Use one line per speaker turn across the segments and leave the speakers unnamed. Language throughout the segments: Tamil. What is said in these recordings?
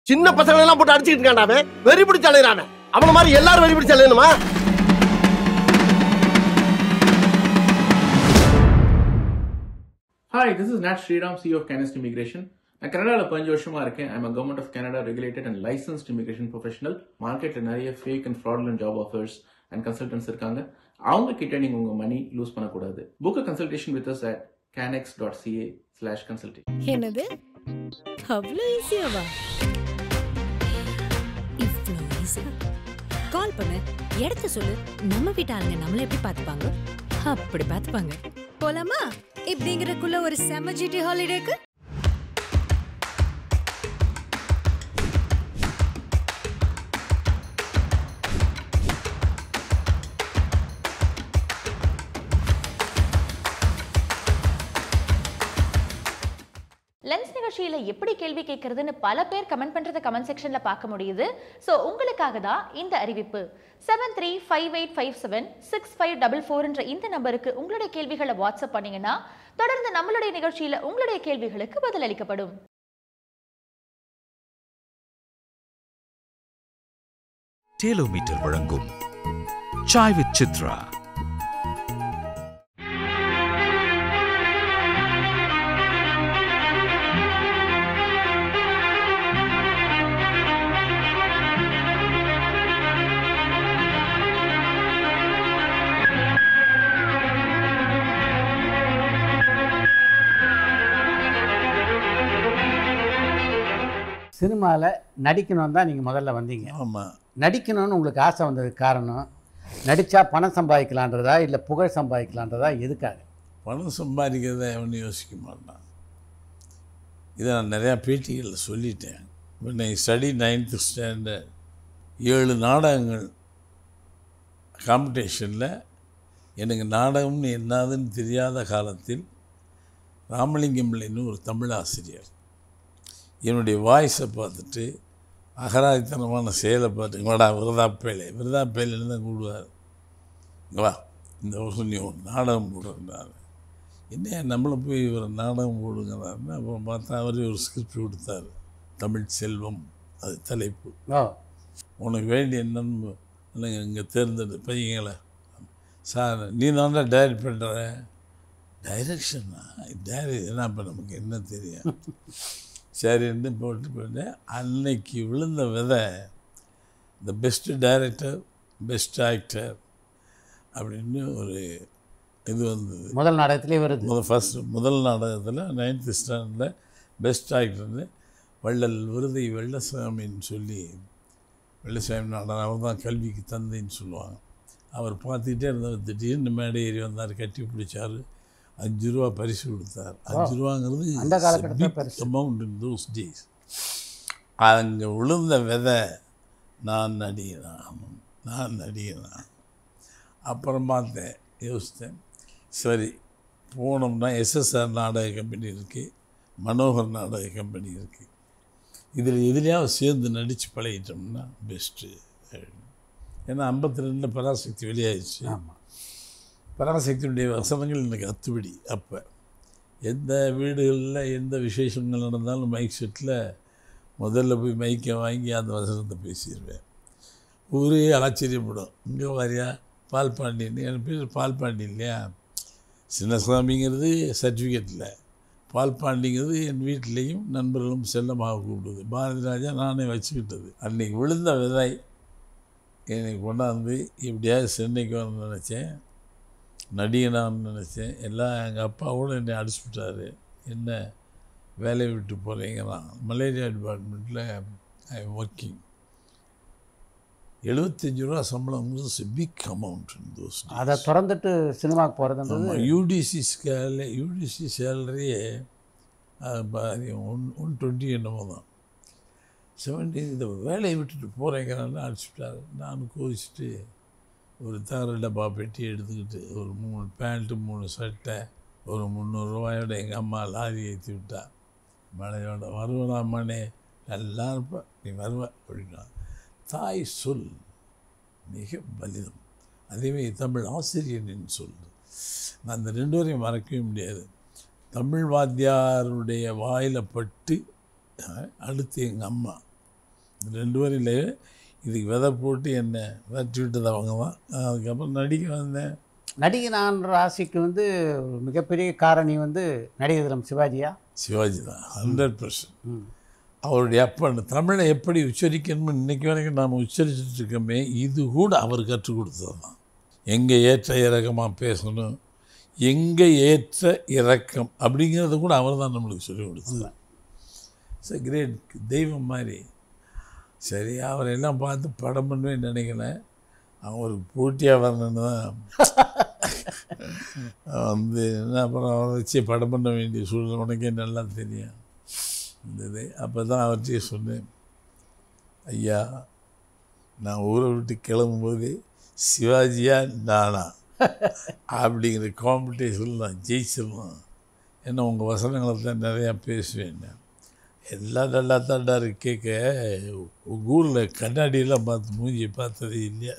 சின்ன பசங்களை எல்லாம் போட்டு அடிச்சுக்கிட்டு இருக்கான்டா அவன் வெறி பிடிச்ச அலையிறானே அவன மாதிரி எல்லாரும் வெறி பிடிச்ச அலையணுமா
hi this is Nat Sriram C of Canest immigration நான் கனடாவில் பதினஞ்சு வருஷமா இருக்கேன் I'm government of Canada regulated and licensed immigration professional மார்க்கெட்டில் நிறைய fake and fraudulent job offers and consultants இருக்காங்க அவங்க கிட்ட நீங்க உங்க மணி லூஸ் பண்ணக்கூடாது book a consultation with us at Canex dot CA slash consult
என்னது அவ்வளோ ஈஸியாவா இவ்வளோ ஈஸி கால் பண்ணு இடத்த சொல்லு நம்ம வீட்டு ஆளுங்க நம்மள எப்படி பார்த்துப்பாங்க அப்படி பார்த்துப்பாங்க போலாமா இப்படிங்கிறக்குள்ள ஒரு செம ஜிடி ஹாலிடேக்கு
லென்ஸ் நிகழ்ச்சியில எப்படி கேள்வி கேட்கறதுன்னு பல பேர் கமெண்ட் பண்றத கமெண்ட் செக்ஷன்ல பார்க்க முடியுது ஸோ உங்களுக்காக தான் இந்த அறிவிப்பு seven three five eight five seven six five double ஃபோர்ன்ற இந்த நம்பருக்கு உங்களுடைய கேள்விகளை வாட்ஸ்அப் பண்ணீங்கன்னா தொடர்ந்து நம்மளுடைய நிகழ்ச்சியில உங்களுடைய கேள்விகளுக்கு பதிலளிக்கப்படும்
டேலோமீட்டர் வழங்கும் சாய் வித் சித்ரா
சினிமாவில் நடிக்கணும் தான் நீங்கள் முதல்ல வந்தீங்க
ஆமாம்
நடிக்கணும்னு உங்களுக்கு ஆசை வந்ததுக்கு காரணம் நடித்தா பணம் சம்பாதிக்கலான்றதா இல்லை புகழ் சம்பாதிக்கலான்றதா எதுக்காக
பணம் சம்பாதிக்கிறத எவனும் யோசிக்க மாட்டான் இதை நான் நிறையா பேட்டிகளில் சொல்லிட்டேன் when I study ninth standard ஏழு நாடகங்கள் காம்படிஷனில் எனக்கு நாடகம்னு என்னதுன்னு தெரியாத காலத்தில் ராமலிங்கம் பிள்ளைன்னு ஒரு தமிழ் ஆசிரியர் என்னுடைய வாய்ஸை பார்த்துட்டு அகராதித்தனமான செயலை பார்த்து வாடா விரதாப்பேலை விரதாப்பேலைன்னு தான் கூடுவார் இங்க வா இந்த வருஷம் நீ ஒரு நாடகம் போடுறாரு என்ன நம்மளை போய் ஒரு நாடகம் போடுங்கிறாருன்னு அப்புறம் பார்த்தா அவரே ஒரு ஸ்கிரிப்ட் கொடுத்தாரு தமிழ் செல்வம் அது தலைப்பு
ஓ
உனக்கு வேண்டிய என்னன்னு இங்கே தேர்ந்தெடு பையங்களை சார் நீ தான்டா டைரக்ட் பண்ணுற டைரக்ஷனா டைரி என்ன இப்போ நமக்கு என்ன தெரியும் சரின்னு போட்டு போயிட்டேன் அன்னைக்கு விழுந்த விதை the best director best actor அப்படின்னு ஒரு இது வந்தது
முதல் நாடகத்திலே வருது
முதல் ஃபஸ்ட்டு முதல் நாடகத்தில் நைன்த்து ஸ்டாண்டர்டில் பெஸ்ட் ஆக்டர்னு வள்ளல் விருதை வெள்ளசாமின்னு சொல்லி வெள்ளசாமி நாடகம் அவர் தான் கல்விக்கு தந்தைன்னு சொல்லுவாங்க அவர் பார்த்துக்கிட்டே இருந்தவர் திடீர்னு மேடை ஏறி வந்தார் கட்டி பிடிச்சார் அஞ்சு ரூபா பரிசு கொடுத்தார் அஞ்சு ரூபாங்கிறது
அந்த காலகட்டத்துல பரிசு.
அமௌண்ட் இன் தோஸ் டேஸ் அங்கே விழுந்த விதை நான் நடிகனான் நான் நடிகனான் அப்புறம் பார்த்தேன் யோசித்தேன் சரி போனோம்னா எஸ்எஸ்ஆர் நாடக கம்பெனி இருக்குது மனோகர் நாடக கம்பெனி இருக்குது இதில் எதுலையாவது சேர்ந்து நடித்து பழகிட்டோம்னா பெஸ்ட்டு ஏன்னா ஐம்பத்தி ரெண்டில் பராசக்தி வெளியாயிடுச்சு
ஆமாம்
பராசக்தியுடைய வசனங்கள் எனக்கு அத்துப்படி அப்போ எந்த வீடுகளில் எந்த விசேஷங்கள் நடந்தாலும் மைக் செட்டில் முதல்ல போய் மைக்கை வாங்கி அந்த வசனத்தை பேசிடுவேன் ஊரே ஆச்சரியப்படும் இங்கே வாரியா பால் பாண்டியன் என் பேர் பால் பாண்டி இல்லையா சின்னசாமிங்கிறது சர்டிஃபிகேட்டில் பால் பாண்டிங்கிறது என் வீட்டிலையும் நண்பர்களும் செல்லமாக கூப்பிடுது பாரதி ராஜா நானே வச்சுக்கிட்டது அன்றைக்கி விழுந்த விதை என்னை கொண்டாந்து எப்படியாவது சென்னைக்கு வரணும்னு நினச்சேன் நடிகனான்னு நினச்சேன் எல்லாம் எங்கள் அப்பா கூட என்னை அடிச்சு விட்டாரு என்ன வேலையை விட்டு போகிறீங்கிறான் மலேரியா டிபார்ட்மெண்ட்டில் ஐ ஒர்க்கிங் எழுபத்தஞ்சு ரூபா சம்பளம் பிக் அமௌண்ட் தோஸ்
அதை திறந்துட்டு சினிமாவுக்கு போகிறதுன்றது
யூடிசி ஸ்கேல யூடிசி சேலரியே ஒன் ஒன் டுவெண்ட்டி என்னமோ தான் செவன்டி இந்த வேலையை விட்டுட்டு போகிறேங்கிறான்னு அடிச்சுட்டாரு நான் கோவிச்சிட்டு ஒரு தர டப்பா பெட்டி எடுத்துக்கிட்டு ஒரு மூணு பேண்ட்டு மூணு சட்டை ஒரு முந்நூறுரூவாயோட எங்கள் அம்மா லாரி ஏற்றி விட்டா மழையோட வருவனாமனே நல்லா இருப்ப நீ வருவ அப்படின்னா தாய் சொல் மிக பலிதம் அதேமாதிரி தமிழ் ஆசிரியரின் சொல் நான் அந்த ரெண்டு வரையும் மறக்கவே முடியாது தமிழ் வாத்தியாருடைய வாயில் பட்டு அஹ், அடுத்து எங்கள் அம்மா இந்த ரெண்டு வரையிலே இதுக்கு விதை போட்டு என்ன விரட்டி விட்டது அவங்க தான் அதுக்கப்புறம் நடிக்க வந்தேன்
நடிகனான்ற ஆசைக்கு வந்து ஒரு மிகப்பெரிய காரணி வந்து நடிகர் தினம் சிவாஜியா
சிவாஜி தான் ஹண்ட்ரட் பர்சன்ட்
ம்
அவருடைய அப்பன் தமிழை எப்படி உச்சரிக்கணும்னு இன்னைக்கு வரைக்கும் நாம் உச்சரிச்சுட்டு இருக்கோமே இது கூட அவர் கற்றுக் கொடுத்தது தான் எங்கே ஏற்ற இறக்கமாக பேசணும் எங்கே ஏற்ற இறக்கம் அப்படிங்கிறத கூட அவர் தான் நம்மளுக்கு சொல்லிக் கொடுத்தது இட்ஸ் கிரேட் தெய்வம் மாதிரி சரி அவரெல்லாம் பார்த்து படம் பண்ணுவேன்னு நினைக்கிறேன் அவருக்கு போட்டியாக வரணுன்னு தான் வந்து என்ன அப்புறம் அவரை வச்சு படம் பண்ண வேண்டிய சூழ்நிலை உனக்கே நல்லா தெரியும் இருந்தது அப்போ தான் அவர்கிட்டயே சொன்னேன் ஐயா நான் ஊரை விட்டு கிளம்பும்போது சிவாஜியா நானா அப்படிங்கிற காம்படிஷனில் நான் ஜெயிச்சிடலாம் ஏன்னா உங்கள் வசனங்களை தான் நிறையா பேசுவேன் நான். எல்லாம் நல்லா தாண்டா இருக்கு கேட்க உங்கள் ஊரில் கண்ணாடியெல்லாம் பார்த்து மூஞ்சி பார்த்ததே இல்லையா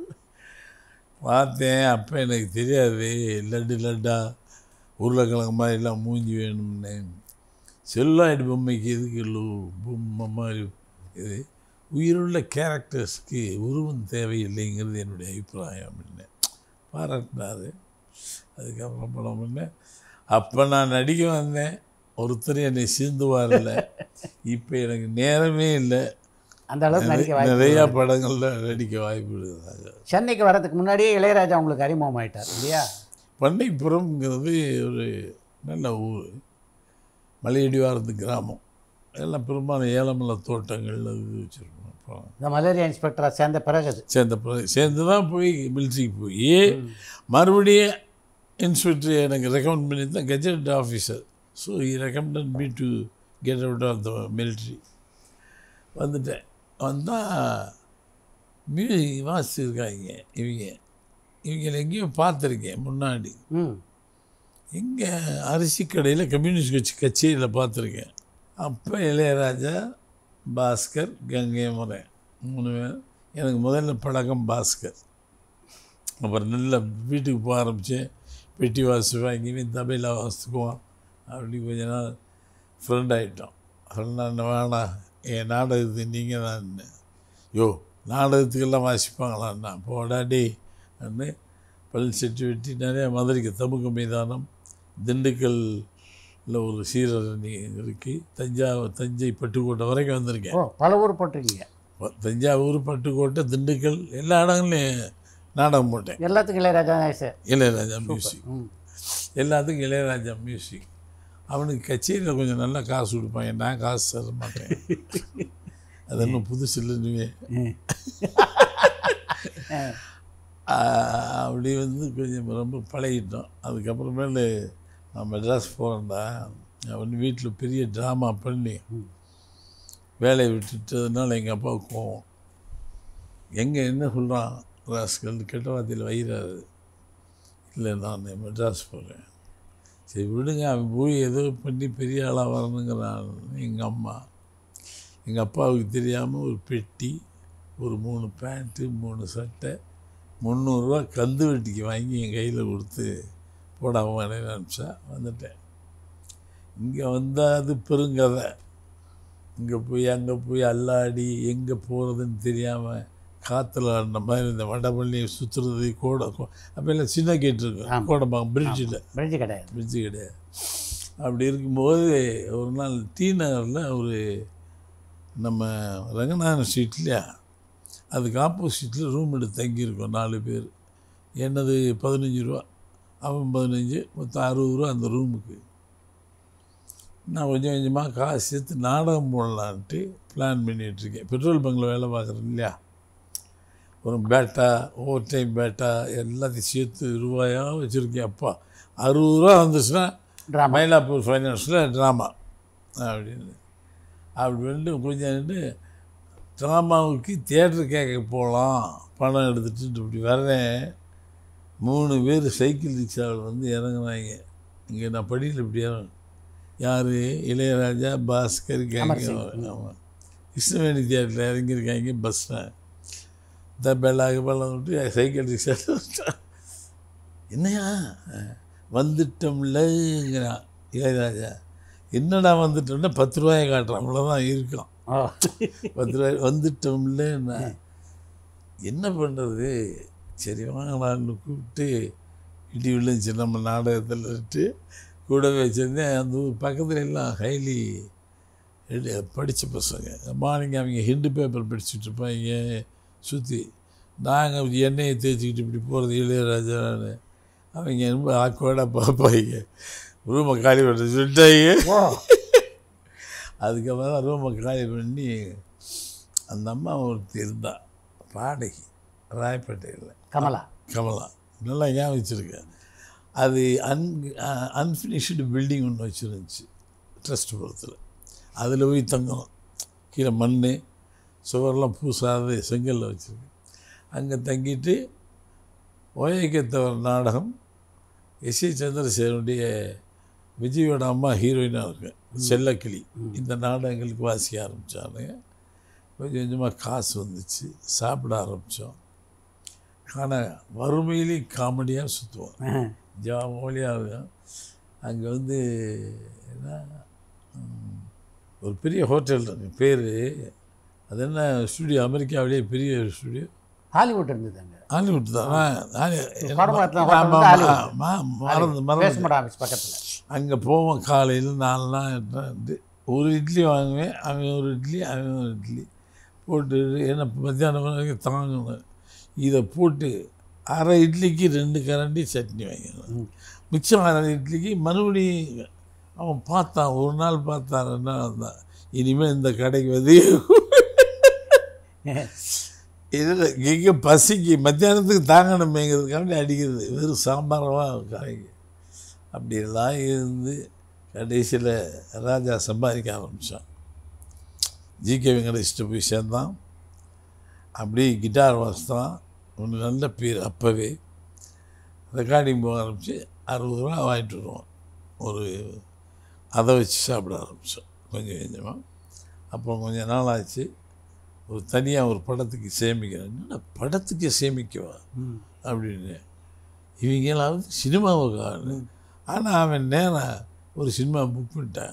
பார்த்தேன் அப்போ எனக்கு தெரியாது லட்டு லட்டா உருளைக்கிழங்கு மாதிரிலாம் மூஞ்சி வேணும்னு செல்லாய்டு பொம்மைக்கு எதுக்கு லோ பொம்மை மாதிரி இது உயிருள்ள கேரக்டர்ஸ்க்கு உருவம் தேவையில்லைங்கிறது என்னுடைய அபிப்பிராயம் அப்படின்னு பாராட்டினார் அதுக்கப்புறம் படம் பண்ணேன் அப்போ நான் நடிக்க வந்தேன் ஒருத்தர் என்னை சீந்துவாரில்ல இப்போ எனக்கு நேரமே இல்லை
அந்த அளவுக்கு நடிக்க வாய்ப்பு
நிறையா படங்களில் நடிக்க வாய்ப்பு இருக்குதாங்க
சென்னைக்கு வர்றதுக்கு முன்னாடியே இளையராஜா உங்களுக்கு அறிமுகம் ஆயிட்டார் இல்லையா
பண்ணைப்புறம்ங்கிறது ஒரு நல்ல ஊர் மலையடிவாரத்து கிராமம் எல்லாம் பெரும்பாலும் ஏலமலை தோட்டங்கள் அது வச்சுருப்போம் அப்புறம்
இந்த மலேரியா இன்ஸ்பெக்டராக சேர்ந்த பிறகு அது
சேர்ந்த பிறகு சேர்ந்து தான் போய் மிலிட்ரிக்கு போய் மறுபடியும் இன்ஸ்பெக்டர் எனக்கு ரெக்கமெண்ட் பண்ணி தான் gazette officer so he recommend me to get out of the military வந்துட்டேன் வந்தால் மியூசிக் வாசிச்சிருக்காங்க இவங்க இவங்களை எங்கேயோ பார்த்துருக்கேன் முன்னாடி
ம்
எங்கே அரிசி கடையில் கம்யூனிஸ்ட் கட்சி கச்சேரியில் பார்த்துருக்கேன் அப்போ இளையராஜா பாஸ்கர் கங்கை முறை மூணு பேர் எனக்கு முதல்ல பழக்கம் பாஸ்கர் அப்புறம் நல்ல வீட்டுக்கு போக ஆரம்பித்தேன் பெட்டி வாசுவேன் எங்கேயுமே தபையில் வாசிக்குவான் அப்படி கொஞ்ச நாள் ஃப்ரெண்ட் ஆகிட்டோம் ஃப்ரெண்டான வேணாம் என் நாடகத்துக்கு நீங்கள் தான் யோ நாடகத்துக்கெல்லாம் வாசிப்பாங்களான்னா போடா டே அண்ணு பல் செட்டு வெட்டி நிறைய மதுரைக்கு தமுக மைதானம் திண்டுக்கல்ல ஒரு சீரரணி இருக்குது தஞ்சாவூர் தஞ்சை பட்டுக்கோட்டை வரைக்கும் வந்திருக்கேன்
ஓ பல ஊர் போட்டிருக்கீங்க
தஞ்சாவூர் பட்டுக்கோட்டை திண்டுக்கல் எல்லா இடங்கள்லையும் நாடகம் போட்டேன்
எல்லாத்துக்கும் இளையராஜா தான் சார்
இளையராஜா மியூசிக்
ம்
எல்லாத்துக்கும் இளையராஜா மியூசிக் அவனுக்கு கச்சேரியில் கொஞ்சம் நல்லா காசு கொடுப்பாங்க நான் காசு தர மாட்டேன் அது இன்னும் புதுசு இல்லைன்னு அப்படி வந்து கொஞ்சம் ரொம்ப பழகிட்டோம் அதுக்கப்புறமேலு நான் மெட்ராஸ் போகிறேன்டா அவன் வீட்டில் பெரிய ட்ராமா பண்ணி வேலையை விட்டுட்டதுனால எங்கள் அப்பாவுக்கு கோவம் எங்கே என்ன சொல்கிறான் ராஸ்கல் கெட்ட வார்த்தையில் வைகிறாரு இல்லை நான் மெட்ராஸ் போகிறேன் சரி விடுங்க அவன் போய் ஏதோ பண்ணி பெரிய ஆளாக வரணுங்கிறான் எங்கள் அம்மா எங்கள் அப்பாவுக்கு தெரியாமல் ஒரு பெட்டி ஒரு மூணு பேண்ட்டு மூணு சட்டை முந்நூறுரூவா கந்து வெட்டிக்கு வாங்கி என் கையில் கொடுத்து போட அவன் நினச்சா வந்துட்டேன் இங்கே வந்தால் அது பெருங்கதை இங்கே போய் அங்கே போய் அல்லாடி எங்கே போகிறதுன்னு தெரியாமல் காற்றுல ஆடின மாதிரி இந்த வடபள்ளியை சுற்றுறது கோடை அப்போ எல்லாம் சின்ன கேட் இருக்கும்
ஆமா.
கோடம்பாங்க பிரிட்ஜில்
பிரிட்ஜு கிடையாது
பிரிட்ஜு கிடையாது அப்படி இருக்கும்போது ஒரு நாள் டி நகரில் ஒரு நம்ம ரங்கநாதன் ஸ்ட்ரீட்லையா அதுக்கு ஆப்போசிட்டில் ரூம் எடுத்து தங்கியிருக்கோம் நாலு பேர் என்னது பதினஞ்சு ரூபா அவன் பதினஞ்சு மொத்தம் அறுபது ரூபா அந்த ரூமுக்கு நான் கொஞ்சம் கொஞ்சமாக காசு சேர்த்து நாடகம் போடலான்ட்டு பிளான் பண்ணிகிட்ருக்கேன் பெட்ரோல் பங்கில் வேலை பார்க்குறேன் இல்லையா ஒரு பேட்டா ஓவர் டைம் பேட்டா எல்லாத்தையும் சேர்த்து ரூபாயாக வச்சுருக்கேன் அப்பா அறுபது ரூபா வந்துச்சுன்னா
ட்ராமா
மயிலாப்பூர் ஃபைனான்ஸில் ட்ராமா அப்படின்னு அப்படி வந்து கொஞ்சம் நின்று ட்ராமாவுக்கு தியேட்டர் கேட்க போகலாம் பணம் எடுத்துகிட்டு இப்படி வர்றேன் மூணு பேர் சைக்கிள் ரிக்ஷாவில் வந்து இறங்குனாங்க இங்கே நான் படியில் இப்படி இறங்க யார் இளையராஜா பாஸ்கர்
அமர்
கேங்க
சிங்.
ஆமாம் கிருஷ்ணவேணி தியேட்டரில் இறங்கியிருக்காங்க பஸ்ஸில் தபேலாக பழம் விட்டு சைக்கிள் ரிக்ஷா என்னையா வந்துட்டோம்லங்கிறான் இளையராஜா என்னடா வந்துட்டோம்னா பத்து ரூபாயை காட்டுறான் அவ்வளோதான் இருக்கும்
ஓ
வந்துடுவார் வந்துட்டோம்ல நான் என்ன பண்ணுறது சரி வாங்கலான்னு கூப்பிட்டு இடி விழுந்துச்சு நம்ம நாடகத்தில் இருந்து கூடவே வச்சுருந்தேன் அந்த ஊர் பக்கத்துல எல்லாம் ஹைலி படித்த பசங்க மார்னிங் அவங்க ஹிண்டு பேப்பர் படிச்சுட்டு இருப்பாங்க சுற்றி நாங்கள் எண்ணெயை தேய்ச்சிக்கிட்டு இப்படி போகிறது இளையராஜான்னு அவங்க ரொம்ப ஆக்குவாடாக பார்ப்பாங்க ரூமை காலி பண்ண சொல்லிட்டாங்க
ஓ
அதுக்கப்புறம் தான் ரூமை காலி பண்ணி அந்த அம்மா ஒருத்தி இருந்தா பாடகி ராயப்பேட்டையில்
கமலா
கமலா நல்லா ஞாபகம் வச்சுருக்கேன் அது அன் அன்ஃபினிஷ்டு பில்டிங் ஒன்று வச்சுருந்துச்சு ட்ரஸ்ட் புறத்தில் அதில் போய் தங்கணும் கீழே மண் சுவரெல்லாம் பூசாத செங்கல்ல வச்சுருக்கு அங்கே தங்கிட்டு ஓயக்கத்தவர் நாடகம் எஸ் ஏ சந்திரசேனுடைய விஜயோட அம்மா ஹீரோயினாக இருக்கு செல்லக்கிளி இந்த நாடகங்களுக்கு வாசிக்க ஆரம்பித்தாங்க கொஞ்சம் கொஞ்சமாக காசு வந்துச்சு சாப்பிட ஆரம்பித்தோம் ஆனால் வறுமையிலேயும் காமெடியாக சுற்றுவோம் ஜாலியாக அங்கே வந்து என்ன ம், ஒரு பெரிய ஹோட்டல் இருக்கு பேர் அது என்ன ஸ்டுடியோ அமெரிக்காவிலேயே பெரிய ஸ்டுடியோ
ஹாலிவுட் இருந்தது அங்கே
ஹாலிவுட் தான் ஆ, ஹாலி-
படமாத்துல hotel
ஆமா,
வந்து
ஆமா,
ஹாலிவுட்.
ஆமா, மறந்து மறந்து
பேஸ்மெண்ட் ஆஃபீஸ் பக்கத்தில்
அங்கே போவோம் காலையில் நாலுலாம் எட்டு ஒரு இட்லி வாங்குவேன் அவன் ஒரு இட்லி அவன் ஒரு இட்லி போட்டு என்ன மத்தியானம் வரைக்கும் தாங்கணும் இதை போட்டு அரை இட்லிக்கு ரெண்டு கரண்டி சட்னி வாங்கிடுவேன் மிச்சம் அரை இட்லிக்கு மறுபடியும் அவன் பார்த்தான் ஒரு நாள் பார்த்தான் ரெண்டு நாள் வந்தான் இனிமேல் இந்த கடைக்கு வந்து இதில் எங்கே பசிக்கு மத்தியானத்துக்கு தாங்கணுமேங்கிறதுக்காண்டி அடிக்கிறது வெறும் சாம்பாரமாக கடைக்கு அப்படியெல்லாம் இருந்து கடைசியில் ராஜா சம்பாதிக்க ஆரம்பித்தான் ஜிகே வெங்கடேஷ்ட போய் சேர்ந்தான் அப்படியே கிட்டார் வாசித்தான் ஒன்று நல்ல பேர் அப்போவே ரெக்கார்டிங் போக ஆரம்பித்து அறுபது ரூபா வாங்கிட்டு வருவோம் ஒரு அதை வச்சு சாப்பிட ஆரம்பித்தோம் கொஞ்சம் கொஞ்சமாக அப்புறம் கொஞ்ச நாள் ஆச்சு ஒரு தனியாக ஒரு படத்துக்கு சேமிக்கிறேன் என்னடா படத்துக்கு சேமிக்கவா அப்படின்னு இவங்கெல்லாம் வந்து சினிமாவுக்கு ஆளு ஆனால் அவன் நேராக ஒரு சினிமா புக் பண்ணிட்டான்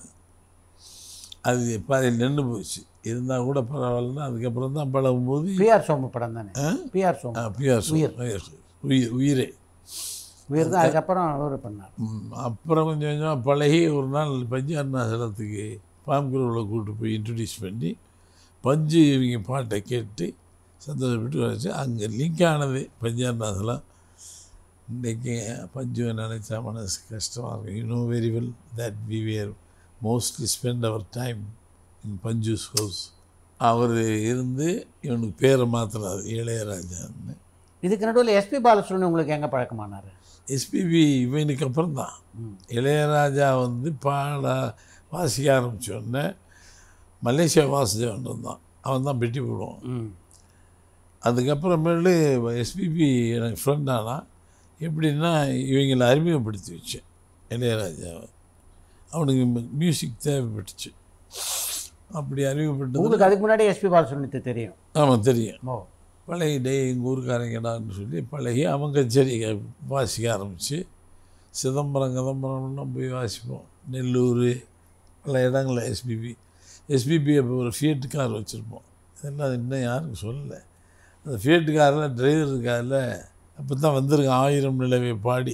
அது பாதையில் நின்று போச்சு இருந்தால் கூட பரவாயில்லன்னா அதுக்கப்புறம் தான் பழகும்போது
பிஆர் சோமு படம் தானே
ஆ?
பிஆர் சோமு
பிஆர்
உயிர்.
உயிர் உயிரே
உயிர் தான் அதுக்கப்புறம் அவர் பண்ணார்
ம், அப்புறம் கொஞ்சம் கொஞ்சமாக பழகி ஒரு நாள் பஞ்சு அருணாசலத்துக்கு பாம்குருவில் கூட்டு போய் இன்ட்ரடியூஸ் பண்ணி பஞ்சு இவங்க பாட்டை கேட்டு சந்தோஷப்பட்டு வச்சு அங்கே லிங்க் ஆனது பஞ்சு அருணாசலம் இன்றைக்கி பஞ்சுவை நினச்சா மனசு கஷ்டமாக இருக்கும் you know very well that we were mostly spend our time in Panchu's house அவர் இருந்து இவனுக்கு பேரை மாற்றினார் இளையராஜான்னு
இதுக்கு நடுவில் எஸ்பி பாலசுப்ரமணியம் உங்களுக்கு எங்கே பழக்கமானார்
எஸ்பிபி இவனுக்கு அப்புறம் தான் இளையராஜா வந்து பாட வாசிக்க ஆரம்பிச்ச உடனே மலேசியா வாசுதேவன் இருந்தான் அவன் தான் பெட்டி போடுவான்
ம்
அதுக்கப்புறமேலு எஸ்பிபி எனக்கு ஃப்ரெண்ட் ஆனா எப்படின்னா இவங்களை அறிமுகப்படுத்தி வச்சேன் இளையராஜாவை அவனுக்கு மியூசிக் தேவைப்பட்டுச்சு அப்படி அறிமுகப்பட்டது
உங்களுக்கு அதுக்கு முன்னாடி எஸ்பி பாலசுப்ரமணியத்தை தெரியும்
ஆமாம் தெரியும்
ஓ
பழகி டே எங்கள் ஊருக்காரங்கடான்னு சொல்லி பழகி அவன் கச்சேரி வாசிக்க ஆரம்பித்து சிதம்பரம் கதம்பரம்லாம் போய் வாசிப்போம் நெல்லூர் பல இடங்களில் எஸ்பிபி எஸ்பிபி அப்போ ஒரு ஃபியட் கார் வச்சுருப்போம் இதெல்லாம் இன்னும் யாருக்கும் சொல்லலை அந்த ஃபியட் காரில் டிரைவர் காரில் அப்போ தான் வந்திருக்கேன் ஆயிரம் நிலவை பாடி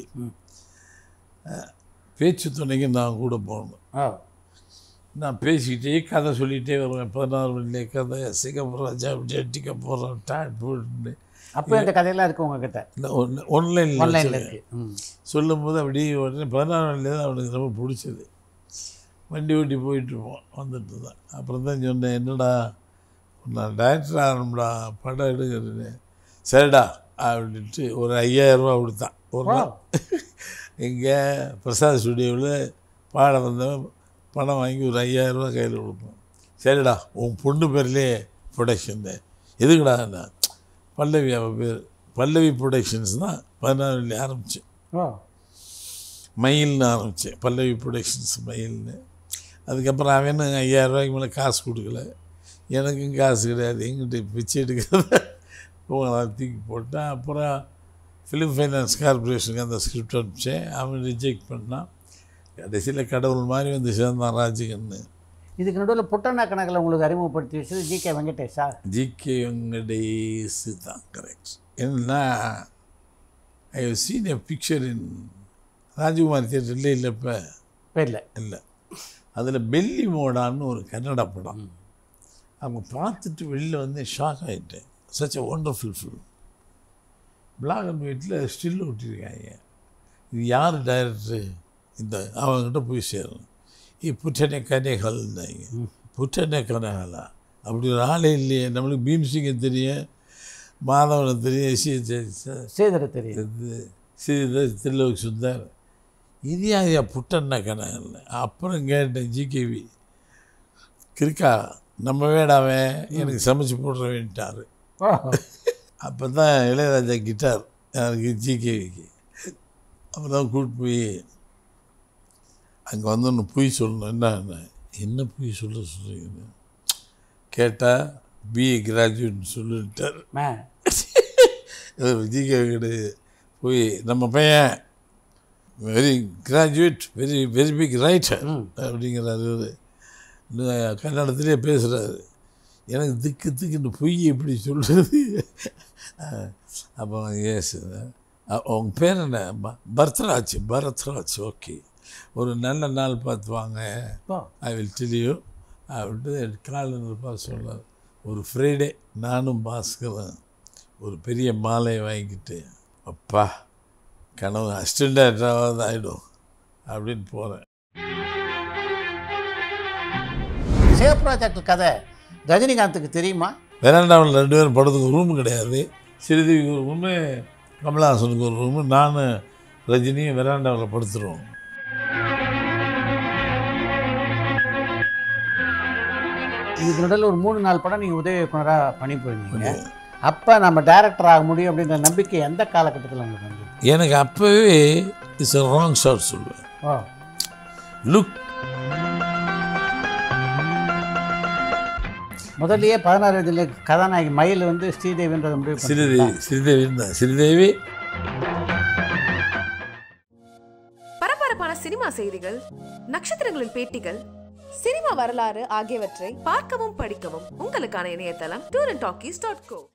அஹ், பேச்சு துணைக்கு நான் கூட போகணும்
ஓ
நான் பேசிக்கிட்டே கதை சொல்லிகிட்டே வருவேன் பதினாறு மணிலே கதை சிங்கப்பூர் ராஜா அப்படி அட்டிக்க போகிறோம் டாட் போட்டு
அப்போ இந்த கதையெல்லாம் இருக்குது உங்ககிட்ட
இல்லை ஒன் ஒன்லைனில்
ஆன்லைனில் இருக்கு ம்
சொல்லும்போது அப்படியே உடனே பதினாறு மணிலே தான் அவனுக்கு ரொம்ப பிடிச்சது வண்டி ஓட்டி போயிட்டுருப்போம் வந்துட்டு தான் அப்புறம் தான் சொன்னேன் என்னடா நான் டைரக்டர் ஆகணும்டா படம் எடுக்கிறது சரிடா அப்படின்ட்டு ஒரு ஐயாயிரரூபா கொடுத்தான் ஒரு நாள் இங்கே பிரசாத் ஸ்டுடியோவில் பாட வந்தவன் பணம் வாங்கி ஒரு ஐயாயிரரூபா கையில் கொடுப்போம் சரிடா உன் பொண்ணு பேர்லேயே ப்ரொடக்ஷன் எதுக்குடா நான் பல்லவி அவள் பேர் பல்லவி ப்ரொடக்ஷன்ஸ் தான் பதினாறுல ஆரம்பித்தேன்
ஓ
மயில்னு ஆரம்பித்தேன் பல்லவி ப்ரொடக்ஷன்ஸ் மயில்னு அதுக்கப்புறம் அவன் ஐயாயிரம் ரூபாய்க்கு மேலே காசு கொடுக்கல எனக்கும் காசு கிடையாது எங்கிட்ட பிச்சை எடுக்கிறத உங்களை தூக்கி போட்டேன் அப்புறம் ஃபிலிம் ஃபைனான்ஸ் கார்பரேஷனுக்கு அந்த ஸ்கிரிப்ட் அனுப்பிச்சேன் அவன் ரிஜெக்ட் பண்ணான் கடைசியில் கடவுள் மாதிரி வந்து சேர்ந்தான் ராஜகன்னு
இதுக்கு நடுவில் புட்டண்ணா கணக்கில் உங்களுக்கு அறிமுகப்படுத்தி வச்சது ஜி கே வெங்கடேஷா
ஜிகே வெங்கடேஷ் தான் கரெக்ட் என்னன்னா I have seen a picture in Rajakumar தியேட்டர்ல இல்லை இப்போ
பேரில்
இல்லை அதில் பெல்லி மோடான்னு ஒரு கன்னட படம் அவங்க பார்த்துட்டு வெளில வந்து ஷாக் ஆகிட்டேன் such a wonderful film black and ஒயிட்டில் ஸ்டில் ஒட்டியிருக்காங்க இது யார் டைரக்டரு இந்த அவங்ககிட்ட போய் சேரணும் இது புற்றனை கனைகள்னாங்க புற்றனை கனைகளா அப்படி ஒரு ஆளே இல்லையே நம்மளுக்கு பீம்சிங்கை தெரியும் மாதவனை தெரியும் சி
சேதர தெரியும்
இது ஸ்ரீதர் தில்லோக் சுந்தர் இது யாரையா புட்டண்ணா கனகல்ல அப்புறம் கேட்டேன் ஜிகேவி கிறுக்கா நம்ம வேடாவன் எனக்கு சமைச்சு போடுற வேண்டாரு
ஓ
அப்போ தான் இளையராஜா கிட்டார் எனக்கு ஜிகேவிக்கு அப்புறம் கூப்பிட்டு போய் அங்கே வந்து ஒன்று பொய் சொல்லணும் என்ன என்ன பொய் சொல்ல சொல்கிறீங்க கேட்டால் பிஏ கிராஜுவேட்னு சொல்லிட்டார்
மே
விஜய் கிடையாது போய் நம்ம பையன் very graduate very very big writer அப்படிங்கிறாரு இவரு. இன்னும் கன்னடத்திலே பேசுகிறாரு எனக்கு திக்கு திக்குன்னு பொய் எப்படி சொல்கிறது அப்போ எஸ் அவங்க பேர் என்ன ப- பரத்ராஜ் பரத்ராஜ் ஓகே ஒரு நல்ல நாள் பார்த்து வாங்க
oh
I will tell you அப்படின்ட்டு காலண்டர் பாஸ் சொன்னார் ஒரு ஃப்ரைடே நானும் பாஸ்கரும் ஒரு பெரிய மாலை வாங்கிட்டு அப்பா கனவு அசிஸ்டண்டாவது ஆகிடும் அப்படின்னு போகிறேன்
சிவப்ராஜெக்ட் கதை ரஜினிகாந்துக்கு தெரியுமா
வெராண்டாவில் ரெண்டு பேரும் படத்துக்கு ரூம் கிடையாது ஸ்ரீதேவிக்கு ஒரு ரூமு கமலஹாசனுக்கு ஒரு ரூமு நான் ரஜினியும் வெராண்டாவில் படுத்துருவோம்
இதுக்கு நடுவில் ஒரு மூணு நாலு படம் நீங்கள் உதவி இயக்குனராக பணிபுரிஞ்சீங்க அப்போ நம்ம டைரக்டர் ஆக முடியும் அப்படின்ற நம்பிக்கை எந்த காலகட்டத்தில் உங்களுக்கு வந்து
எனக்கு அப்போவே இட்ஸ் a ராங் ஷாட் சொல்லுவேன்
ஓ
லுக்
முதல்லயே பதினாறு வயதில் கதாநாயகி மயில் வந்து ஸ்ரீதேவின்றதை முடிவு
ஸ்ரீதேவி
பண்ணிட்டீங்களா?
ஸ்ரீதேவி தான் ஸ்ரீதேவி
பரபரப்பான சினிமா செய்திகள் நட்சத்திரங்களின் பேட்டிகள் சினிமா வரலாறு ஆகியவற்றை பார்க்கவும் படிக்கவும் உங்களுக்கான இணையதளம் tour and talkies dot go